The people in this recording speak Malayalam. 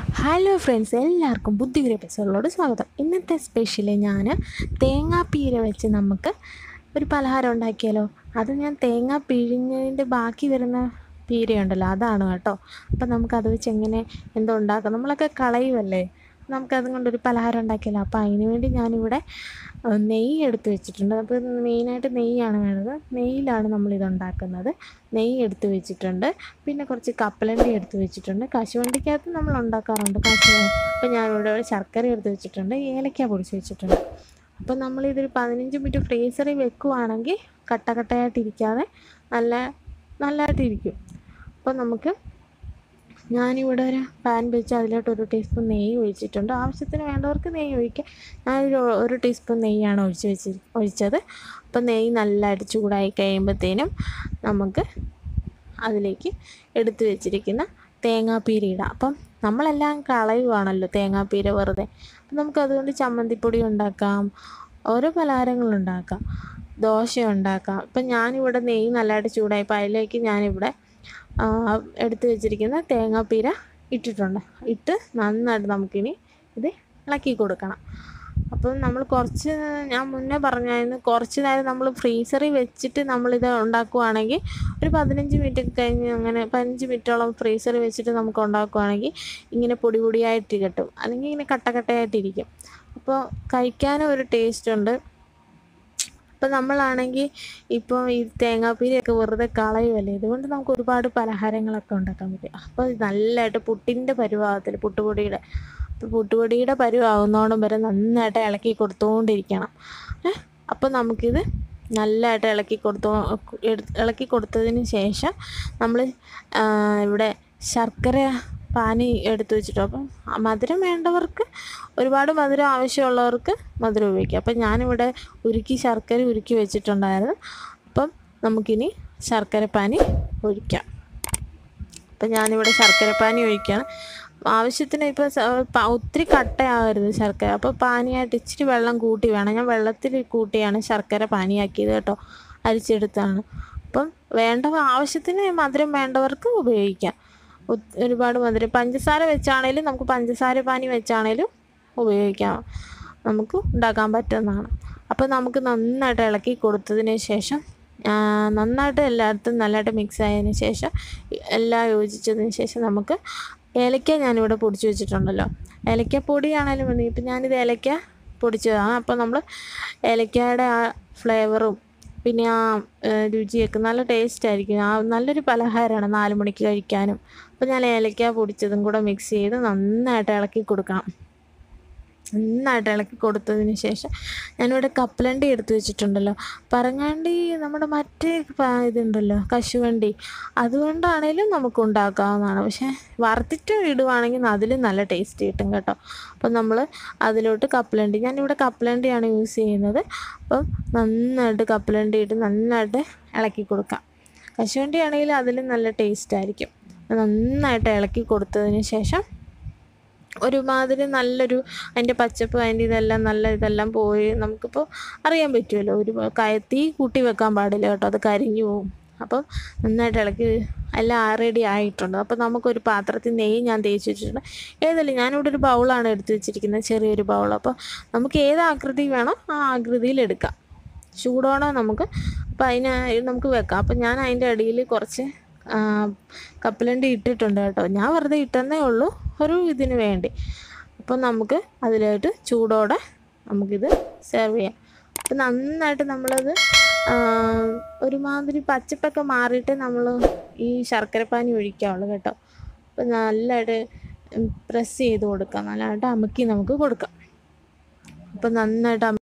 ഹലോ ഫ്രണ്ട്സ് എല്ലാവർക്കും ബുദ്ധിപൂര എപ്പിസോഡിലോട് സ്വാഗതം ഇന്നത്തെ സ്പെഷ്യൽ ഞാൻ തേങ്ങാപ്പീര വെച്ച് നമുക്ക് ഒരു പലഹാരം ഉണ്ടാക്കിയാലോ അത് ഞാൻ തേങ്ങ പിഴിഞ്ഞതിൻ്റെ ബാക്കി വരുന്ന പീരയുണ്ടല്ലോ അതാണ് കേട്ടോ അപ്പം നമുക്കത് വെച്ച് എങ്ങനെ എന്തോ ഉണ്ടാക്കാം നമ്മളൊക്കെ കളയുമല്ലേ നമുക്കത് കൊണ്ടൊരു പലഹാരം ഉണ്ടാക്കിയാലോ അപ്പോൾ അതിന് വേണ്ടി ഞാനിവിടെ ഏഹ്, നെയ്യ് എടുത്ത് വെച്ചിട്ടുണ്ട് അപ്പോൾ മെയിനായിട്ട് നെയ്യാണ് വേണ്ടത് നെയ്യിലാണ് നമ്മളിത് ഉണ്ടാക്കുന്നത് നെയ്യ് എടുത്ത് വെച്ചിട്ടുണ്ട് പിന്നെ കുറച്ച് കപ്പലണ്ടി എടുത്ത് വെച്ചിട്ടുണ്ട് കശുവണ്ടിക്കകത്ത് നമ്മൾ ഉണ്ടാക്കാറുണ്ട് കശു അപ്പോൾ ഞാനിവിടെ ഒരു ശർക്കര എടുത്ത് വെച്ചിട്ടുണ്ട് ഏലക്ക പൊടിച്ച് വെച്ചിട്ടുണ്ട് അപ്പോൾ നമ്മളിതൊരു പതിനഞ്ച് മിനിറ്റ് ഫ്രീസറിൽ വെക്കുവാണെങ്കിൽ കട്ട കട്ടയായിട്ടിരിക്കാതെ നല്ല നല്ലതായിട്ടിരിക്കും അപ്പോൾ നമുക്ക് ഞാനിവിടെ ഒരു പാൻ വെച്ച് അതിലോട്ട് ഒരു ടീസ്പൂൺ നെയ്യ് ഒഴിച്ചിട്ടുണ്ട് ആവശ്യത്തിന് വേണ്ടവർക്ക് നെയ്യ് ഒഴിക്കാം ഞാനൊരു ഒരു ടീസ്പൂൺ നെയ്യാണ് ഒഴിച്ച് വെച്ച് ഒഴിച്ചത് അപ്പോൾ നെയ്യ് നല്ലതായിട്ട് ചൂടായി കഴിയുമ്പോഴത്തേനും നമുക്ക് അതിലേക്ക് എടുത്തു വെച്ചിരിക്കുന്ന തേങ്ങാപ്പീര ഇടാം അപ്പം നമ്മളെല്ലാം കളയുവാണല്ലോ തേങ്ങാപ്പീര വെറുതെ അപ്പം നമുക്കതുകൊണ്ട് ചമ്മന്തിപ്പൊടി ഉണ്ടാക്കാം ഓരോ പലഹാരങ്ങളുണ്ടാക്കാം ദോശ ഉണ്ടാക്കാം ഇപ്പം ഞാനിവിടെ നെയ്യ് നല്ലതായിട്ട് ചൂടായപ്പോൾ അതിലേക്ക് ഞാനിവിടെ ആ, എടുത്ത് വെച്ചിരിക്കുന്ന തേങ്ങാപ്പീര ഇട്ടിട്ടുണ്ട് ഇട്ട് നന്നായിട്ട് നമുക്കിനി ഇത് ഇളക്കി കൊടുക്കണം അപ്പം നമ്മൾ കുറച്ച് ഞാൻ മുന്നേ പറഞ്ഞായിരുന്നു കുറച്ച് നേരം നമ്മൾ ഫ്രീസറിൽ വെച്ചിട്ട് നമ്മളിത് ഉണ്ടാക്കുവാണെങ്കിൽ ഒരു പതിനഞ്ച് മിനിറ്റ് കഴിഞ്ഞ് അങ്ങനെ പതിനഞ്ച് മിനിറ്റോളം ഫ്രീസറിൽ വെച്ചിട്ട് നമുക്ക് ഉണ്ടാക്കുവാണെങ്കിൽ ഇങ്ങനെ പൊടി പൊടിയായിട്ട് കിട്ടും അല്ലെങ്കിൽ ഇങ്ങനെ കട്ട കട്ടയായിട്ടിരിക്കും അപ്പോൾ കഴിക്കാനും ഒരു ടേസ്റ്റ് ഉണ്ട് ഇപ്പം നമ്മളാണെങ്കിൽ ഇപ്പോൾ ഈ തേങ്ങാപ്പീരയൊക്കെ വെറുതെ കളയുമല്ലേ ഇതുകൊണ്ട് നമുക്ക് ഒരുപാട് പലഹാരങ്ങളൊക്കെ ഉണ്ടാക്കാൻ പറ്റും അപ്പോൾ ഇത് നല്ലതായിട്ട് പുട്ടിൻ്റെ പരുവാകത്തിൽ പുട്ടുപൊടിയുടെ അപ്പോൾ പുട്ടുപൊടിയുടെ പരുവാകുന്നോണം വരെ നന്നായിട്ട് ഇളക്കി കൊടുത്തുകൊണ്ടിരിക്കണം ഏ അപ്പോൾ നമുക്കിത് നല്ലതായിട്ട് ഇളക്കി കൊടുത്തു എടു- ഇളക്കി കൊടുത്തതിന് ശേഷം നമ്മൾ ഇവിടെ ശർക്കര പാനി എടുത്തു വെച്ചിട്ടു അപ്പം ആ മധുരം വേണ്ടവർക്ക് ഒരുപാട് മധുരം ആവശ്യമുള്ളവർക്ക് മധുരം ഉപയോഗിക്കാം അപ്പം ഞാനിവിടെ ഉരുക്കി ശർക്കര ഉരുക്കി വെച്ചിട്ടുണ്ടായിരുന്നു അപ്പം നമുക്കിനി ശർക്കര പാനി ഒഴിക്കാം അപ്പം ഞാനിവിടെ ശർക്കര പാനി ഒഴിക്കുകയാണ് ആവശ്യത്തിന് ഇപ്പോൾ ഒത്തിരി കട്ടയാകരുത് ശർക്കര അപ്പോൾ പാനിയായിട്ട് ഇച്ചിരി വെള്ളം കൂട്ടി വേണം ഞാൻ വെള്ളത്തിൽ കൂട്ടിയാണ് ശർക്കര പാനിയാക്കിയത് കേട്ടോ അരിച്ചെടുത്താണ് അപ്പം വേണ്ട ആവശ്യത്തിന് മധുരം വേണ്ടവർക്ക് ഉപയോഗിക്കാം ഒത്- ഒരുപാട് മധുരം പഞ്ചസാര വെച്ചാണേലും നമുക്ക് പഞ്ചസാര പാനി വെച്ചാണേലും ഉപയോഗിക്കാം നമുക്ക് ഉണ്ടാക്കാൻ പറ്റുന്നതാണ് അപ്പോൾ നമുക്ക് നന്നായിട്ട് ഇളക്കി കൊടുത്തതിന് ശേഷം ആ, നന്നായിട്ട് എല്ലായിടത്തും നല്ലതായിട്ട് മിക്സ് ആയതിന് ശേഷം എല്ലാം യോജിച്ചതിന് ശേഷം നമുക്ക് ഏലക്ക ഞാനിവിടെ പൊടിച്ച് വെച്ചിട്ടുണ്ടല്ലോ ഏലക്ക പൊടിയാണേലും മതി ഇപ്പം ഞാനിത് ഏലക്ക പൊടിച്ചതാണ് അപ്പോൾ നമ്മൾ ഏലക്കയുടെ ആ ഫ്ലേവറും പിന്നെ ആ ഏഹ്, രുചിയൊക്കെ നല്ല ടേസ്റ്റ് ആയിരിക്കും ആ നല്ലൊരു പലഹാരമാണ് നാല് മണിക്ക് കഴിക്കാനും അപ്പോൾ ഞാൻ ഏലക്ക പൊടിച്ചതും കൂടെ മിക്സ് ചെയ്ത് നന്നായിട്ട് ഇളക്കി കൊടുക്കണം നന്നായിട്ട് ഇളക്കി കൊടുത്തതിന് ശേഷം ഞാനിവിടെ കപ്പലണ്ടി എടുത്ത് വെച്ചിട്ടുണ്ടല്ലോ പറങ്ങാണ്ടി നമ്മുടെ മറ്റേ പ- ഇതുണ്ടല്ലോ കശുവണ്ടി അതുകൊണ്ടാണേലും നമുക്ക് ഉണ്ടാക്കാവുന്നതാണ് പക്ഷേ വറുത്തിട്ട് ഇടുവാണെങ്കിൽ അതിലും നല്ല ടേസ്റ്റ് കിട്ടും കേട്ടോ അപ്പം നമ്മൾ അതിലോട്ട് കപ്പലണ്ടി ഞാനിവിടെ കപ്പലണ്ടിയാണ് യൂസ് ചെയ്യുന്നത് അപ്പം നന്നായിട്ട് കപ്പലണ്ടി ഇട്ട് നന്നായിട്ട് ഇളക്കി കൊടുക്കാം കശുവണ്ടി ആണെങ്കിൽ അതിലും നല്ല ടേസ്റ്റ് ആയിരിക്കും നന്നായിട്ട് ഇളക്കി കൊടുത്തതിന് ശേഷം ഒരുമാതിരി നല്ലൊരു അതിൻ്റെ പച്ചപ്പ് അതിൻ്റെ ഇതെല്ലാം നല്ല ഇതെല്ലാം പോയി നമുക്കിപ്പോൾ അറിയാൻ പറ്റുമല്ലോ ഒരു കയ തീ കൂട്ടി വെക്കാൻ പാടില്ല കേട്ടോ അത് കരിഞ്ഞു പോകും അപ്പം നന്നായിട്ട് ഇളക്കി എല്ലാം റെഡി ആയിട്ടുണ്ട് അപ്പോൾ നമുക്കൊരു പാത്രത്തിൽ നെയ്യ് ഞാൻ തേച്ച് വെച്ചിട്ടുണ്ട് ഏതല്ല ഞാനിവിടെ ഒരു ബൗളാണ് എടുത്ത് വെച്ചിരിക്കുന്നത് ചെറിയൊരു ബൗൾ അപ്പോൾ നമുക്ക് ഏത് ആകൃതി വേണോ ആ ആകൃതിയിൽ എടുക്കാം ചൂടോടെ നമുക്ക് അപ്പോൾ അതിന് നമുക്ക് വെക്കാം അപ്പോൾ ഞാൻ അതിൻ്റെ അടിയിൽ കുറച്ച് ആ, കപ്പലണ്ടി ഇട്ടിട്ടുണ്ട് കേട്ടോ ഞാൻ വെറുതെ ഇട്ടെന്നേ ഉള്ളൂ ഒരു ഇതിന് വേണ്ടി അപ്പോൾ നമുക്ക് അതിലായിട്ട് ചൂടോടെ നമുക്കിത് സെർവ് ചെയ്യാം അപ്പോൾ നന്നായിട്ട് നമ്മളത് ആ, ഒരുമാതിരി പച്ചപ്പൊക്കെ മാറിയിട്ട് നമ്മൾ ഈ ശർക്കരപ്പാനി ഒഴിക്കാവുള്ളൂ കേട്ടോ അപ്പോൾ നല്ലതായിട്ട് പ്രസ് ചെയ്ത് കൊടുക്കാം നല്ലതായിട്ട് അമുക്കി നമുക്ക് കൊടുക്കാം അപ്പോൾ നന്നായിട്ട് അമ-